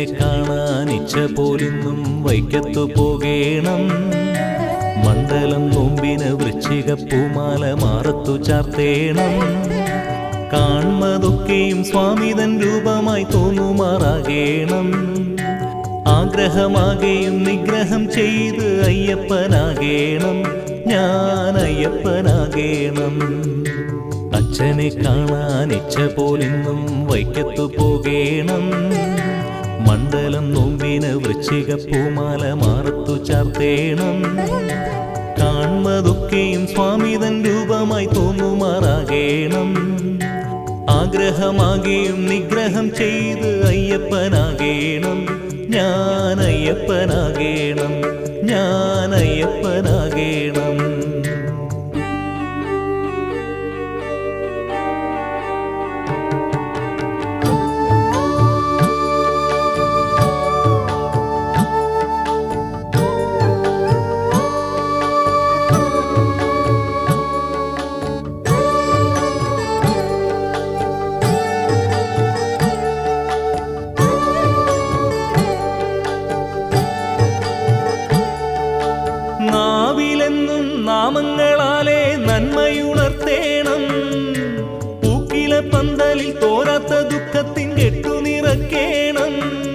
അച്ഛനെ കാണാൻ ഇച്ഛ പോലിന്നും വൈക്കത്തു പോകേണം മണ്ഡലം നോമ്പിന് വൃശ്ചിക പൂമാല മാറത്തു ചാർത്തേണം കാൺമതൊക്കെയും സ്വാമിതൻ രൂപമായി തോന്നുമാറാകേണം ആഗ്രഹമാകെയും നിഗ്രഹം ചെയ്ത് അയ്യപ്പനാകേണം ഞാൻ അയ്യപ്പനാകേണം അച്ഛനെ കാണാൻ ഇച്ഛ പോലിന്നും വൈക്കത്തു പോകേണം മണ്ഡലം നോമ്പിന് വൃശ്ചിക പൂമാല മാറത്തു ചാർത്തേണം കാൺമതൊക്കെയും സ്വാമിതൻ രൂപമായി തോന്നുമാറാകേണം ആഗ്രഹമാകെയും നിഗ്രഹം ചെയ്ത് അയ്യപ്പനാകേണം ഞാൻ അയ്യപ്പനാകേണം ഞാൻ അയ്യപ്പനാകേണം നാവിലെന്നും നാമങ്ങളാലെ നന്മയുണർത്തേണം പൂക്കില പന്തലിൽ തോരാത്ത ദുഃഖത്തിൻ കെട്ടു നിറക്കേണം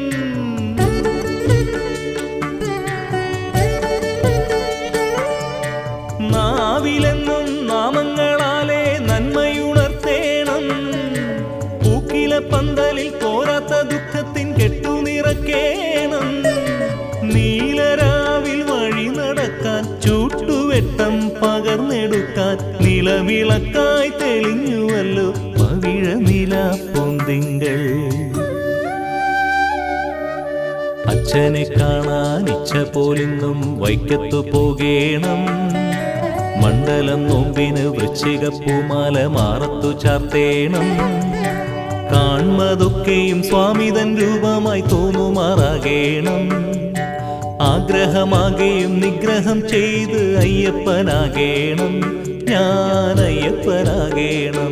നാവിലെന്നും നാമങ്ങളാലെ നന്മയുണർത്തേണം പൂക്കില പന്തലിൽ തോരാത്ത ദുഃഖത്തിൻ കെട്ടു നിറക്കേണം നീലരാവിൽ വഴി നടക്കാൻ ചൂട്ടുവെട്ടം പകർന്നെടുക്കാൻ നിലവിളക്കായി തെളിഞ്ഞുവല്ലോ പവിഴ നില പൊന്തിങ്കൾ അച്ഛനെ കാണാൻ ഇച്ഛ പോലിന്നും വൈക്കത്തു പോകേണം മണ്ഡലം നോമ്പിന് വൃശ്ചിക പൂമാല മാറത്തു ചാർത്തേണം കാൺമതൊക്കെയും സ്വാമിതൻ രൂപമായി തോന്നുമാറാകേണം ആഗ്രഹമാകെയും നിഗ്രഹം ചെയ്ത് അയ്യപ്പനാകേണം ഞാൻ അയ്യപ്പനാകേണം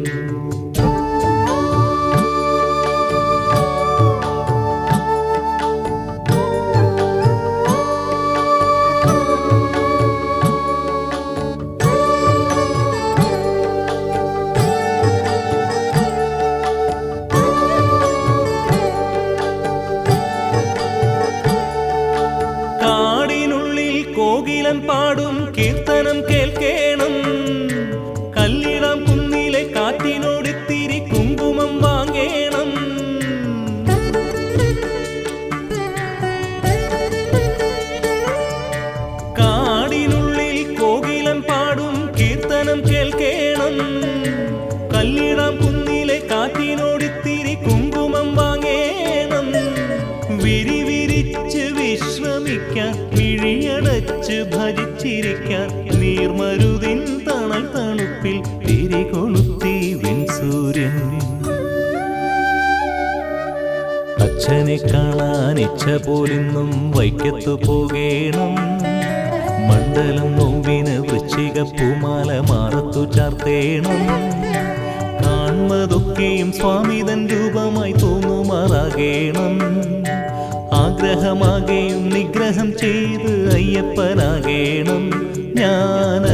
കാടിനുള്ളിൽ കോകിലൻ പാടും കീർത്തനം കേൾക്കേണം കല്ലിടാം കുന്നിലെ കാറ്റിനോടിത്തിരി കുങ്കുമം വാങ്ങേണം കാടിനുള്ളിൽ കോകിലൻ പാടും കീർത്തനം കേൾക്കേണം കല്ലിടാം കുന്നിലെ കാറ്റിനോടിത്തിരി കുങ്കുമം വാങ്ങേണം വിരിവിരിച്ച് വിശ്രമിക്കാൻ മിഴിയടച്ച് ഭരിച്ചിരിക്കാൻ നീർമരുതിൻ തണൽ തണുപ്പിൽ തിരികൊളുത്തി വിൻസൂര്യൻ അച്ഛനെ കാണാൻ ഇച്ഛ പോലിന്നും വൈക്കത്തു പോകേണം മണ്ഡലം നോവിന് വൃശ്ചിക പൂമാല മാറത്തു ചാർത്തേണം കാൺമതൊക്കെയും സ്വാമിതൻ രൂപമായി തോന്നുമാറാകേണം ആഗ്രഹമാകെയും നിഗ്രഹം ചെയ്ത് അയ്യപ്പനാകേണം ഞാൻ